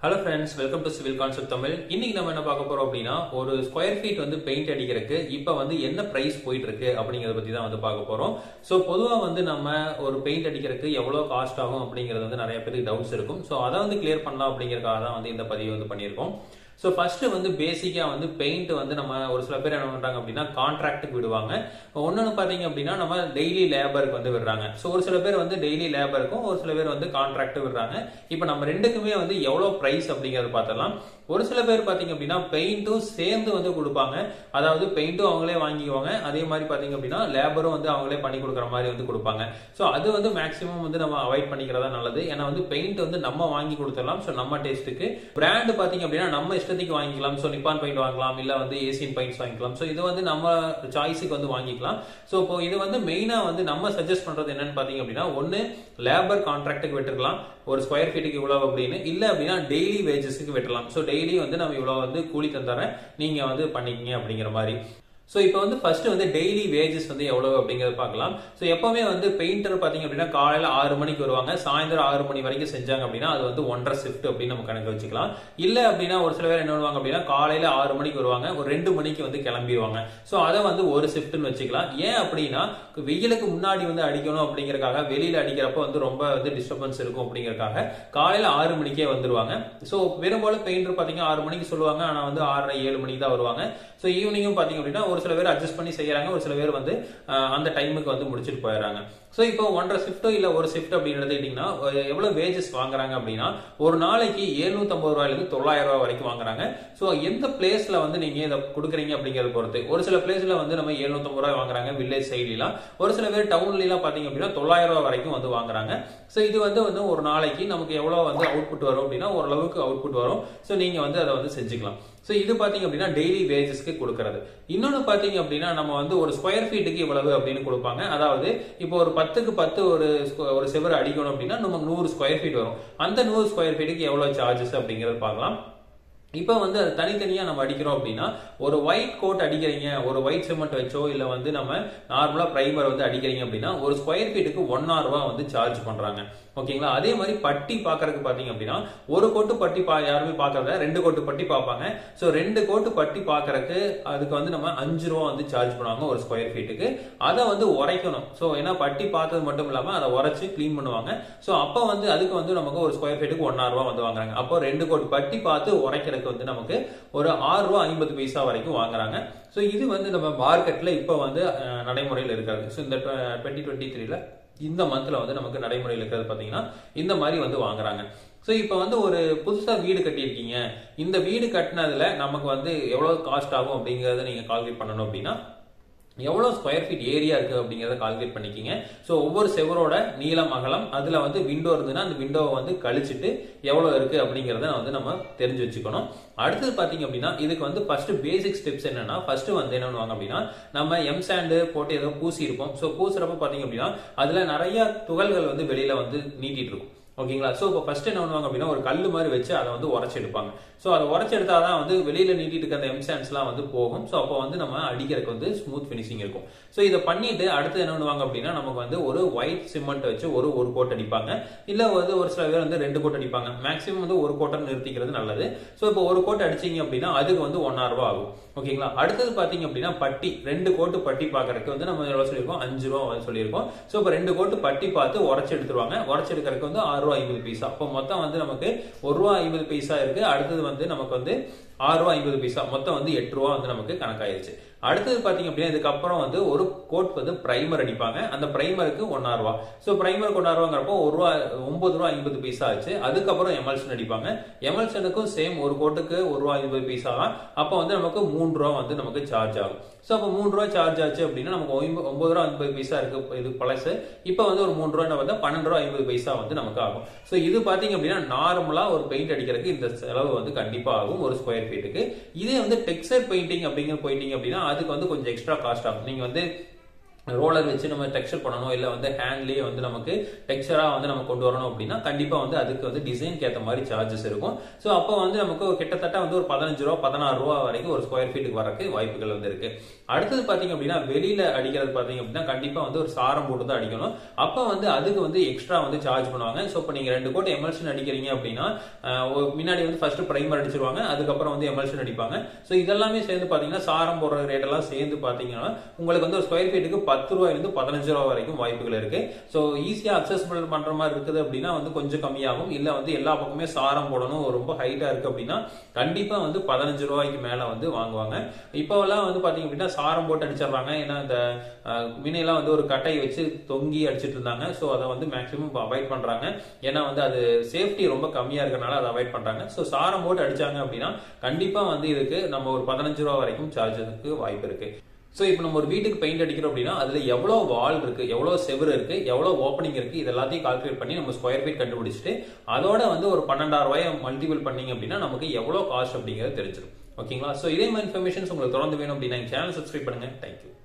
hello friends welcome to civil concept Tamil இன்னைக்கு நம்ம என்ன பார்க்க போறோம் அப்படின்னா ஒரு ஸ்கொயர் ஃபீட் வந்து பெயிண்ட் அடிக்கிறதுக்கு இப்போ வந்து என்ன பிரைஸ் போயிட்டு இருக்கு அப்படிங்கறத பத்தி தான் வந்து பார்க்க போறோம் ஸோ பொதுவாக வந்து நம்ம ஒரு பெயிண்ட் அடிக்கிறதுக்கு எவ்வளோ காஸ்ட் ஆகும் அப்படிங்கிறது வந்து நிறைய பேருக்கு டவுட்ஸ் இருக்கும் ஸோ அதை வந்து கிளியர் பண்ணலாம் அப்படிங்கறதுக்காக தான் வந்து இந்த பதிவு வந்து பண்ணியிருக்கோம் ஸோ ஃபர்ஸ்ட் வந்து பேசிக்கா வந்து பெயிண்ட் வந்து நம்ம ஒரு சில பேர் என்ன பண்றாங்க அப்படின்னா கான்ட்ராக்டுக்கு விடுவாங்க ஒன்னொன்னு பாத்தீங்க அப்படின்னா நம்ம டெய்லி லேபருக்கு வந்து விடுறாங்க ஸோ ஒரு சில பேர் வந்து டெய்லி லேபருக்கும் ஒரு சில பேர் வந்து கான்ட்ராக்ட் விடுறாங்க இப்போ நம்ம ரெண்டுக்குமே வந்து எவ்வளவு பிரைஸ் அப்படிங்கறத பார்த்தலாம் ஒரு சில பேர் பாத்தீங்க அப்படின்னா பெயிண்ட்டும் சேர்ந்து வந்து கொடுப்பாங்க அதாவது பெயிண்ட்டும் அவங்களே வாங்கிக்குவாங்க அதே மாதிரி பாத்தீங்க அப்படின்னா லேபரும் வந்து அவங்களே பண்ணி கொடுக்குற மாதிரி வந்து கொடுப்பாங்க ஸோ அது வந்து மேக்ஸிமம் வந்து நம்ம அவாய்ட் பண்ணிக்கிறதா நல்லது ஏன்னா வந்து பெயிண்ட் வந்து நம்ம வாங்கி கொடுத்துடலாம் ஸோ நம்ம டேஸ்ட்டுக்கு பிராண்ட் பாத்தீங்க அப்படின்னா நம்ம இஷ்டத்துக்கு வாங்கிக்கலாம் ஸோ நிப்பான் பெயிண்ட் வாங்கலாம் இல்ல வந்து ஏசியன் பெயிண்ட்ஸ் வாங்கிக்கலாம் ஸோ இது வந்து நம்ம சாய்ஸுக்கு வந்து வாங்கிக்கலாம் ஸோ இப்போ இது வந்து மெயினா வந்து நம்ம சஜஸ்ட் பண்றது என்னன்னு பாத்தீங்க அப்படின்னா ஒன்னு லேபர் கான்ட்ராக்டுக்கு விட்டுருக்கலாம் ஒரு ஸ்கொயர் ஃபீட்டுக்கு இவ்வளவு அப்படின்னு இல்ல அப்படின்னா டெய்லி வேஜஸ்க்கு வெட்டலாம் ஸோ டெய்லி வந்து நம்ம இவ்வளவு வந்து கூலி தந்துறேன் நீங்க வந்து பண்ணிக்கங்க அப்படிங்கிற மாதிரி ஸோ இப்போ வந்து ஃபர்ஸ்ட் வந்து டெய்லி வேஜஸ் வந்து எவ்வளவு அப்படிங்கறத பார்க்கலாம் ஸோ எப்பவுமே வந்து பெயிண்டர் பாத்தீங்க அப்படின்னா காலையில ஆறு மணிக்கு வருவாங்க சாயந்தரம் ஆறு மணி வரைக்கும் செஞ்சாங்க அப்படின்னா அது வந்து ஒன்றரை ஷிஃப்ட் அப்படின்னு நம்ம கணக்கு வச்சுக்கலாம் இல்ல அப்படின்னா ஒரு சில பேர் என்ன பண்ணுவாங்க அப்படின்னா காலையில ஆறு மணிக்கு வருவாங்க ஒரு ரெண்டு மணிக்கு வந்து கிளம்பிடுவாங்க ஸோ அதை வந்து ஒரு ஷிஃப்ட்னு வச்சுக்கலாம் ஏன் அப்படின்னா வெயிலுக்கு முன்னாடி வந்து அடிக்கணும் அப்படிங்கறக்காக வெளியில அடிக்கிறப்ப வந்து ரொம்ப வந்து டிஸ்டர்பன்ஸ் இருக்கும் அப்படிங்கறக்காக காலையில ஆறு மணிக்கே வந்துருவாங்க ஸோ பெரும்பாலும் பெயிண்டர் பாத்தீங்கன்னா ஆறு மணிக்கு சொல்லுவாங்க ஆனா வந்து ஆறரை ஏழு மணிக்கு தான் வருவாங்க ஸோ ஈவினிங்கும் பாத்தீங்க அப்படின்னா ஒரு சில பேர் அட்ஜஸ்ட் பண்ணி செய்யறாங்க ஒரு சில பேர் வந்து அஹ், அந்த டைமுக்கு வந்து முடிச்சுட்டு போயிடுறாங்க ஸோ இப்போ ஒன்றரை ஷிஃப்ட்டோ இல்ல ஒரு ஷிஃப்ட் அப்படின்னு எடுத்துக்கிட்டீங்கன்னா அஹ், எவ்வளவு வேஜஸ் வாங்குறாங்க அப்படின்னா ஒரு நாளைக்கு 750 ரூபாயில இருந்து தொள்ளாயிரம் ரூபாய் வரைக்கும் வாங்குறாங்க ஸோ எந்த பிளேஸ்ல வந்து நீங்க இதை கொடுக்குறீங்க அப்படிங்கறத பொறுத்து ஒரு சில பிளேஸ்ல வந்து நம்ம 750 ரூபாய் வாங்குறாங்க வில்லேஜ் சைட்லாம் ஒரு சில பேர் டவுன்ல எல்லாம் பாத்தீங்க அப்படின்னா தொள்ளாயிரம் ரூபாய் வரைக்கும் வந்து வாங்குறாங்க ஸோ இது வந்து வந்து ஒரு நாளைக்கு நமக்கு எவ்வளவு வந்து அவுட்புட் வரும் அப்படின்னா ஓரளவுக்கு அவுட்புட் வரும் ஸோ நீங்க வந்து அதை வந்து செஞ்சுக்கலாம் ஸோ இது பாத்தீங்க அப்படின்னா டெய்லி வேஜஸ்க்கு கொடுக்கறது இன்னொன்னு பாத்தீங்க அப்படின்னா நம்ம வந்து ஒரு ஸ்கொயர் ஃபீட்டுக்கு இவ்வளவு அப்படின்னு கொடுப்பாங்க அதாவது இப்போ ஒரு பத்துக்கு பத்து ஒரு squ- ஒரு செவர் அடிக்கணும் அப்படின்னா நமக்கு நூறு ஸ்கொயர் ஃபீட் வரும் அந்த நூறு ஸ்கொயர் ஃபீட்டுக்கு எவ்வளவு சார்ஜஸ் அப்படிங்கறது பார்க்கலாம் இப்போ வந்து அது தனித்தனியா நம்ம அடிக்கிறோம் அப்படின்னா ஒரு ஒயிட் கோட் அடிக்கிறீங்க ஒரு ஒயிட் சிமெண்ட் வச்சோ இல்ல வந்து நம்ம நார்மலா பிரைமர் வந்து அடிக்கிறீங்க அப்படின்னா ஒரு ஸ்கொயர் ஃபீட்டுக்கு ஒன்னா ரூபா வந்து சார்ஜ் பண்றாங்க ஓகேங்களா அதே மாதிரி பட்டி பாக்குறதுக்கு பாத்தீங்க அப்படின்னா ஒரு கோட்டு பட்டி பா யாருமே பாக்குறத ரெண்டு கோட்டு பட்டி பார்ப்பாங்க சோ ரெண்டு கோட்டு பட்டி பாக்குறதுக்கு அதுக்கு வந்து நம்ம அஞ்சு ரூபா வந்து சார்ஜ் பண்ணுவாங்க ஒரு ஸ்கொயர் ஃபீட்டுக்கு அதை வந்து உரைக்கணும் சோ ஏன்னா பட்டி பார்த்தது மட்டும் இல்லாம அதை உரைச்சு க்ளீன் பண்ணுவாங்க சோ அப்ப வந்து அதுக்கு வந்து நமக்கு ஒரு ஸ்கொயர் ஃபீட்டுக்கு ஒன்னா ரூபா வந்து வாங்குறாங்க அப்போ ரெண்டு கோட்டு பட்டி பார்த்து உரைக்கிறதுக்கு வந்து நமக்கு ஒரு ஆறு ரூபா ஐம்பது பைசா வரைக்கும் வாங்குறாங்க சோ இது வந்து நம்ம மார்க்கெட்ல இப்போ வந்து அஹ், நடைமுறையில் இருக்கிறது ஸோ இந்த டுவெண்ட்டி டுவெண்ட்டி த்ரீல இந்த மந்த்ல வந்து நமக்கு நடைமுறையில் இருக்கிறது பாத்தீங்கன்னா இந்த மாதிரி வந்து வாங்குறாங்க ஸோ இப்போ வந்து ஒரு புதுசா வீடு கட்டியிருக்கீங்க இந்த வீடு கட்டினதுல நமக்கு வந்து எவ்வளவு காஸ்ட் ஆகும் அப்படிங்கறத நீங்க கால்குலேட் பண்ணணும் அப்படின்னா எவ்வளவு ஸ்கொயர் ஃபீட் ஏரியா இருக்கு அப்படிங்கறத கால்குலேட் பண்ணிக்கிங்க ஸோ ஒவ்வொரு செவரோட நீளம் அகலம் அதுல வந்து விண்டோ இருந்ததுன்னா அந்த விண்டோவை வந்து கழிச்சிட்டு எவ்வளவு இருக்கு அப்படிங்கறத வந்து நம்ம தெரிஞ்சு வச்சுக்கணும் அடுத்தது பாத்தீங்க அப்படின்னா இதுக்கு வந்து ஃபர்ஸ்ட் பேசிக் ஸ்டெப்ஸ் என்னன்னா ஃபர்ஸ்ட் வந்து என்ன பண்ணுவாங்க அப்படின்னா நம்ம எம் சாண்டு போட்டு ஏதோ பூசி இருப்போம் ஸோ பூசுறப்ப பாத்தீங்க அப்படின்னா அதுல நிறைய துகள்கள் வந்து வெளியில வந்து நீட்டிட்டு இருக்கும் ஓகேங்களா ஸோ இப்போ ஃபர்ஸ்ட் என்ன பண்ணுவாங்க அப்படின்னா ஒரு கல் மாதிரி வச்சு அதை வந்து உரைச்சு எடுப்பாங்க ஸோ அதை உரைச்சு எடுத்தாதான் வந்து வெளியில நீட்டிட்டு இருக்க அந்த எம்சான்ஸ்லாம் வந்து போகும் ஸோ அப்போ வந்து நம்ம அடிக்கிறதுக்கு வந்து ஸ்மூத் ஃபினிஷிங் இருக்கும் ஸோ இதை பண்ணிட்டு அடுத்து என்ன பண்ணுவாங்க அப்படின்னா நமக்கு வந்து ஒரு ஒயிட் சிமெண்ட் வச்சு ஒரு ஒரு கோட் அடிப்பாங்க இல்ல வந்து ஒரு சில பேர் வந்து ரெண்டு கோட் அடிப்பாங்க மேக்ஸிமம் வந்து ஒரு கோட்டை நிறுத்திக்கிறது நல்லது ஸோ இப்போ ஒரு கோட் அடிச்சீங்க அப்படின்னா அதுக்கு வந்து ஒன்னாயிரம் ரூபாய் ஆகும் ஓகேங்களா அடுத்தது பாத்தீங்க அப்படின்னா பட்டி ரெண்டு கோட்டு பட்டி பாக்குறதுக்கு வந்து நம்ம எவ்வளவு சொல்லியிருக்கோம் அஞ்சு ரூபா வந்து சொல்லியிருக்கோம் ஸோ இப்போ ரெண்டு கோட்டு பட்டி பார்த்து உரைச்சு எடுத்துருவாங்க உரைச்சு எடுக்கிறதுக்கு வந்து ஆறு ரூபா ஐம்பது பைசா அப்போ மொத்தம் வந்து நமக்கு ஒரு ரூபா ஐம்பது பைசா இருக்கு அடுத்தது வந்து நமக்கு வந்து ஆறு ரூபா ஐம்பது பைசா மொத்தம் வந்து எட்டு ரூபா வந்து நமக்கு கணக்காயிருச்சு அடுத்தது பாத்தீங்க அப்படின்னா இதுக்கப்புறம் வந்து ஒரு கோட் வந்து பிரைமர் அடிப்பாங்க அந்த பிரைமருக்கு ஒன்னா ரூபா ஸோ பிரைமருக்கு ஒன்னா ரூபாங்கிறப்போ ஒரு ரூபா ஒன்பது ரூபா ஐம்பது பைசா ஆச்சு அதுக்கப்புறம் எமல்சன் அடிப்பாங்க எமல்சனுக்கும் சேம் ஒரு கோட்டுக்கு ஒரு ரூபா ஐம்பது பைசா தான் அப்போ வந்து நமக்கு மூணு ரூபா வந்து நமக்கு சார்ஜ் ஆகும் ஸோ அப்போ மூணு ரூபா சார்ஜ் ஆச்சு அப்படின்னா நமக்கு ஒய்ம்ப- ஒன்பது ரூபா ஐம்பது பைசா இருக்கு இது பழசு இப்போ வந்து ஒரு மூணு ரூபா வந்து பன்னெண்டு ரூபா ஐம்பது பைசா வந்து நமக்கு ஆகும் ஸோ இது பாத்தீங்க அப்படின்னா நார்மலா ஒரு பெயிண்ட் அடிக்கிறதுக்கு இந்த செலவு வந்து கண்டிப்பா ஆகும் ஒரு ஸ்கொயர் ஃபீட்டுக்கு இதே வந்து டெக்ஸ்டர் பெயிண்டிங் அப்படிங்கிற போயிட்டீங்க அப்படின்னா அதுக்கு வந்து கொஞ்சம் எக்ஸ்ட்ரா காஸ்ட் ஆகும் நீங்க வந்து ரோலர் வச்சு நம்ம டெக்ஸ்சர் பண்ணணும் இல்ல வந்து ஹேண்ட்லயே வந்து நமக்கு டெக்ஸ்சரா வந்து நம்ம கொண்டு வரணும் அப்படின்னா கண்டிப்பா வந்து அதுக்கு வந்து டிசைன் ஏத்த மாதிரி சார்ஜஸ் இருக்கும் சோ அப்போ வந்து நமக்கு கிட்டத்தட்ட வந்து ஒரு பதினஞ்சு ரூபா பதினாறு ரூபா வரைக்கும் ஒரு ஸ்கொயர் ஃபீட்டுக்கு வரக்கு வாய்ப்புகள் வந்து இருக்கு அடுத்தது பாத்தீங்க அப்படின்னா வெளியில அடிக்கிறது பாத்தீங்க அப்படின்னா கண்டிப்பா வந்து ஒரு சாரம் போட்டு தான் அடிக்கணும் அப்ப வந்து அதுக்கு வந்து எக்ஸ்ட்ரா வந்து சார்ஜ் பண்ணுவாங்க சோ இப்போ நீங்க ரெண்டு கோட் எமல்ஷன் அடிக்கிறீங்க அப்படின்னா அஹ், ஒரு முன்னாடி வந்து ஃபர்ஸ்ட் பிரைமர் அடிச்சிருவாங்க அதுக்கப்புறம் வந்து எமல்ஷன் அடிப்பாங்க சோ இதெல்லாமே சேர்ந்து பாத்தீங்கன்னா சாரம் போடுற ரேட் எல்லாம் சேர்ந்து பாத்தீங்கன்னா உங்களுக்கு வந்து ஒரு ஸ்கொயர் ஃபீட்டுக்கு பத்து ரூபாயிலிருந்து பதினஞ்சு ரூபா வரைக்கும் வாய்ப்புகள் இருக்கு சோ ஈஸியா அக்சசிபிள் பண்ற மாதிரி இருக்குது அப்படின்னா வந்து கொஞ்சம் கம்மியாகும் இல்ல வந்து எல்லா பக்கமே சாரம் போடணும் ரொம்ப ஹைட்டா இருக்கு அப்படின்னா கண்டிப்பா வந்து பதினஞ்சு ரூபாய்க்கு மேல வந்து வாங்குவாங்க இப்போ எல்லாம் வந்து பாத்தீங்க அப்படின்னா சாரம் போட்டு அடிச்சிடுறாங்க ஏன்னா இந்த அஹ், முன்னையெல்லாம் வந்து ஒரு கட்டையை வச்சு தொங்கி அடிச்சிட்டு இருந்தாங்க சோ அதை வந்து மேக்ஸிமம் அவாய்ட் பண்றாங்க ஏன்னா வந்து அது சேஃப்டி ரொம்ப கம்மியா இருக்கறனால அதை அவாய்ட் பண்றாங்க சோ சாரம் போட்டு அடிச்சாங்க அப்படின்னா கண்டிப்பா வந்து இதுக்கு நம்ம ஒரு பதினஞ்சு ரூபா வரைக்கும் சார்ஜுக்கு வாய்ப்பு இருக்கு சோ இப்போ நம்ம ஒரு வீட்டுக்கு பெயிண்ட் அடிக்கிறோம் அப்படின்னா அதுல எவ்வளவு வால் இருக்கு எவ்வளவு செவர் இருக்கு எவ்வளவு ஓப்பனிங் இருக்கு இது எல்லாத்தையும் கால்குலேட் பண்ணி நம்ம ஸ்கொயர் ஃபீட் கண்டுபிடிச்சிட்டு அதோட வந்து ஒரு பன்னெண்டாயிரம் ரூபாய் மல்டிபிள் பண்ணீங்க அப்படின்னா நமக்கு எவ்வளவு காஸ்ட் அப்படிங்கிறது தெரிஞ்சிடும் ஓகேங்களா சோ இதே மாதிரி இன்ஃபர்மேஷன்ஸ் உங்களுக்கு தொடர்ந்து வேணும் அப்படின்னா சேனல் சப்ஸ்கிரைப் பண்ணுங்க தேங்க்யூ